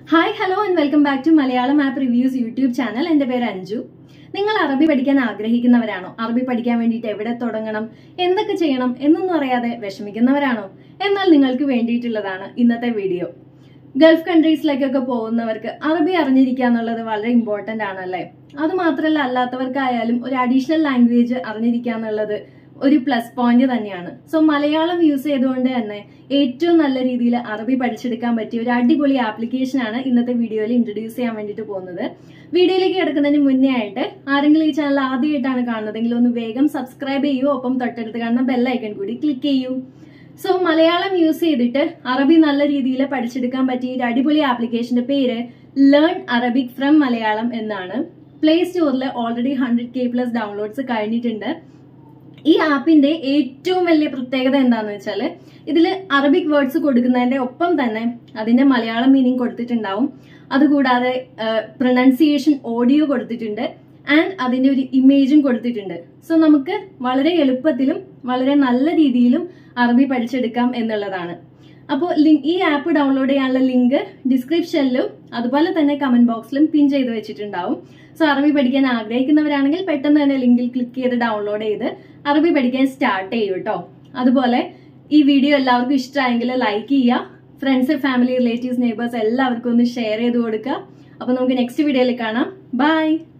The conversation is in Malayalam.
hi hello and welcome back to Malayalam app reviews YouTube channel എൻ്റെ പേര് അഞ്ജു നിങ്ങൾ അറബി പഠിക്കാൻ ആഗ്രഹിക്കുന്നവരാണോ അറബി പഠിക്കാൻ വേണ്ടിയിട്ട് എവിടെ തുടങ്ങണം എന്തൊക്കെ ചെയ്യണം എന്നൊന്നും അറിയാതെ വിഷമിക്കുന്നവരാണോ എന്നാൽ നിങ്ങൾക്ക് വേണ്ടിയിട്ടുള്ളതാണ് ഇന്നത്തെ വീഡിയോ ഗൾഫ് കൺട്രീസിലേക്കൊക്കെ പോകുന്നവർക്ക് അറബി അറിഞ്ഞിരിക്കുക എന്നുള്ളത് വളരെ ഇമ്പോർട്ടന്റ് ആണല്ലേ അത് മാത്രമല്ല അല്ലാത്തവർക്കായാലും ഒരു അഡീഷണൽ ലാംഗ്വേജ് അറിഞ്ഞിരിക്കുക എന്നുള്ളത് ഒരു പ്ലസ് പോയിന്റ് തന്നെയാണ് സോ മലയാളം യൂസ് ചെയ്തുകൊണ്ട് തന്നെ ഏറ്റവും നല്ല രീതിയിൽ അറബി പഠിച്ചെടുക്കാൻ പറ്റിയ ഒരു അടിപൊളി ആപ്ലിക്കേഷൻ ആണ് ഇന്നത്തെ വീഡിയോയിൽ ഇൻട്രൊഡ്യൂസ് ചെയ്യാൻ വേണ്ടിയിട്ട് പോകുന്നത് വീഡിയോയിലേക്ക് കിടക്കുന്നതിന് മുന്നേ ആയിട്ട് ആരെങ്കിലും ഈ ചാനൽ ആദ്യമായിട്ടാണ് കാണുന്നതെങ്കിൽ ഒന്ന് വേഗം സബ്സ്ക്രൈബ് ചെയ്യൂ ഒപ്പം തൊട്ടടുത്ത് കാണുന്ന ബെല്ലൈക്കൺ കൂടി ക്ലിക്ക് ചെയ്യൂ സോ മലയാളം യൂസ് ചെയ്തിട്ട് അറബി നല്ല രീതിയിൽ പഠിച്ചെടുക്കാൻ പറ്റിയ ഒരു അടിപൊളി ആപ്ലിക്കേഷന്റെ പേര് ലേൺ അറബിക് ഫ്രം മലയാളം എന്നാണ് പ്ലേ സ്റ്റോറിൽ already hundred K plus downloads കഴിഞ്ഞിട്ടുണ്ട് ഈ ആപ്പിന്റെ ഏറ്റവും വലിയ പ്രത്യേകത എന്താന്ന് വെച്ചാൽ ഇതിൽ അറബിക് വേർഡ്സ് കൊടുക്കുന്നതിന്റെ ഒപ്പം തന്നെ അതിന്റെ മലയാളം മീനിങ് കൊടുത്തിട്ടുണ്ടാവും അതുകൂടാതെ പ്രൊനൗൺസിയേഷൻ ഓഡിയോ കൊടുത്തിട്ടുണ്ട് ആൻഡ് അതിന്റെ ഒരു ഇമേജും കൊടുത്തിട്ടുണ്ട് സോ നമുക്ക് വളരെ എളുപ്പത്തിലും വളരെ നല്ല രീതിയിലും അറബി പഠിച്ചെടുക്കാം എന്നുള്ളതാണ് അപ്പോൾ ഈ ആപ്പ് ഡൗൺലോഡ് ചെയ്യാനുള്ള ലിങ്ക് ഡിസ്ക്രിപ്ഷനിലും അതുപോലെ തന്നെ കമന്റ് ബോക്സിലും പിൻ ചെയ്ത് വെച്ചിട്ടുണ്ടാവും സോ അറബി പഠിക്കാൻ ആഗ്രഹിക്കുന്നവരാണെങ്കിൽ പെട്ടെന്ന് തന്നെ ലിങ്കിൽ ക്ലിക്ക് ചെയ്ത് ഡൗൺലോഡ് ചെയ്ത് അറബി പഠിക്കാൻ സ്റ്റാർട്ട് ചെയ്യൂ കേട്ടോ അതുപോലെ ഈ വീഡിയോ എല്ലാവർക്കും ഇഷ്ടമായെങ്കിൽ ലൈക്ക് ചെയ്യുക ഫ്രണ്ട്സ് ഫാമിലി റിലേറ്റീവ്സ് നെയ്ബേഴ്സ് എല്ലാവർക്കും ഒന്ന് ഷെയർ ചെയ്ത് കൊടുക്കുക അപ്പോൾ നമുക്ക് നെക്സ്റ്റ് വീഡിയോയിൽ കാണാം ബൈ